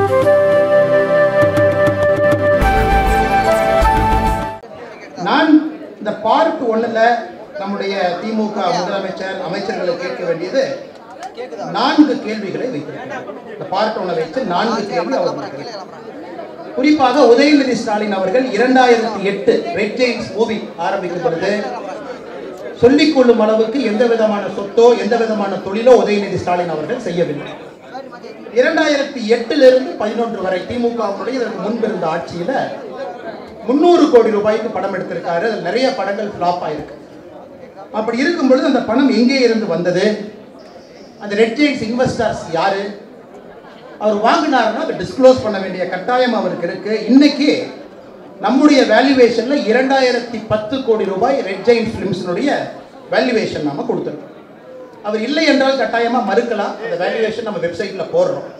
நான் இந்த பார்ட் ஒண்ணுல நம்முடைய திமுக முதலமைச்சர் அமைச்சர்களை கேட்க வேண்டியது நான்கு கேள்விகளை வைத்திருக்கிறேன் இந்த பார்ட் ஒன்றை வைத்து நான்கு கேள்வி அவர்கள் குறிப்பாக உதயநிதி ஸ்டாலின் அவர்கள் இரண்டாயிரத்தி எட்டு ரெட் ஜெயின்ஸ் மூவி ஆரம்பிக்கும் பொழுது சொல்லிக் கொள்ளும் அளவுக்கு எந்த விதமான சொத்தோ எந்த விதமான தொழிலோ உதயநிதி ஸ்டாலின் அவர்கள் செய்யவில்லை இரண்டாயிரத்தி எட்டிலிருந்து பதினொன்று வரை திமுகவுடைய இதற்கு முன்பு இருந்த ஆட்சியில முந்நூறு கோடி ரூபாய்க்கு படம் எடுத்திருக்காரு அதுல நிறைய படங்கள் ஃப்ளாப் ஆயிருக்கு அப்படி இருக்கும் பொழுது அந்த பணம் எங்கே இருந்து வந்தது அந்த ரெட் ஜெயின்ஸ் இன்வெஸ்டர்ஸ் யாரு அவர் வாங்கினாருன்னா அதை டிஸ்க்ளோஸ் பண்ண வேண்டிய கட்டாயம் அவருக்கு இருக்கு இன்னைக்கு நம்முடைய வேல்யூவேஷன்ல இரண்டாயிரத்தி பத்து கோடி ரூபாய் ரெட் ஜெயின் ஃபிலிம்ஸினுடைய வேல்யூவேஷன் நாம கொடுத்துருக்கோம் அவர் இல்லை என்றால் கட்டாயமா மறுக்கலாம் அந்த வேல்யூவேஷன் நம்ம வெப்சைட்ல போடுறோம்